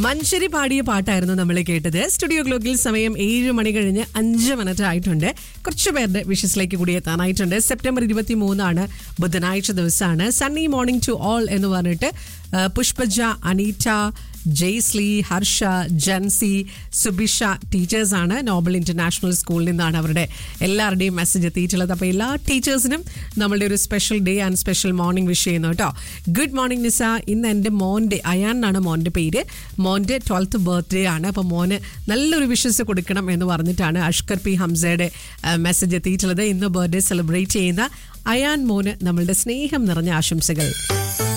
മഞ്ചരി പാടിയ പാട്ടായിരുന്നു നമ്മൾ കേട്ടത് സ്റ്റുഡിയോ ഗ്ലോക്കിൽ സമയം ഏഴ് മണി കഴിഞ്ഞ് അഞ്ച് മിനിറ്റ് ആയിട്ടുണ്ട് കുറച്ച് പേരുടെ വിഷസിലേക്ക് കൂടി എത്താനായിട്ടുണ്ട് സെപ്റ്റംബർ ഇരുപത്തി മൂന്നാണ് ബുധനാഴ്ച ദിവസമാണ് സണ്ണി മോർണിംഗ് ടു ഓൾ എന്ന് പറഞ്ഞിട്ട് ആ, പുഷ്പജ അനീറ്റ ജെയ്സ്ലി ഹർഷ ജൻസി സുബിഷ ടീച്ചേഴ്സാണ് നോബൽ ഇന്റർനാഷണൽ സ്കൂളിൽ നിന്നാണ് അവരുടെ എല്ലാവരുടെയും മെസ്സേജ് എത്തിയിട്ടുള്ളത് അപ്പോൾ എല്ലാ ടീച്ചേഴ്സിനും നമ്മളുടെ ഒരു special day and special morning wish ചെയ്യുന്നു കേട്ടോ ഗുഡ് മോർണിംഗ് നിസ ഇന്ന് എൻ്റെ മോൻ്റെ അയാൻ എന്നാണ് മോൻ്റെ പേര് മോൻ്റെ ട്വൽത്ത് ബർത്ത്ഡേ ആണ് അപ്പോൾ മോന് നല്ലൊരു വിഷസ് കൊടുക്കണം എന്ന് പറഞ്ഞിട്ടാണ് അഷ്കർ പി ഹംസയുടെ മെസ്സേജ് എത്തിയിട്ടുള്ളത് ഇന്ന് ബർത്ത്ഡേ സെലിബ്രേറ്റ് ചെയ്യുന്ന അയാൻ മോന് നമ്മളുടെ സ്നേഹം നിറഞ്ഞ ആശംസകൾ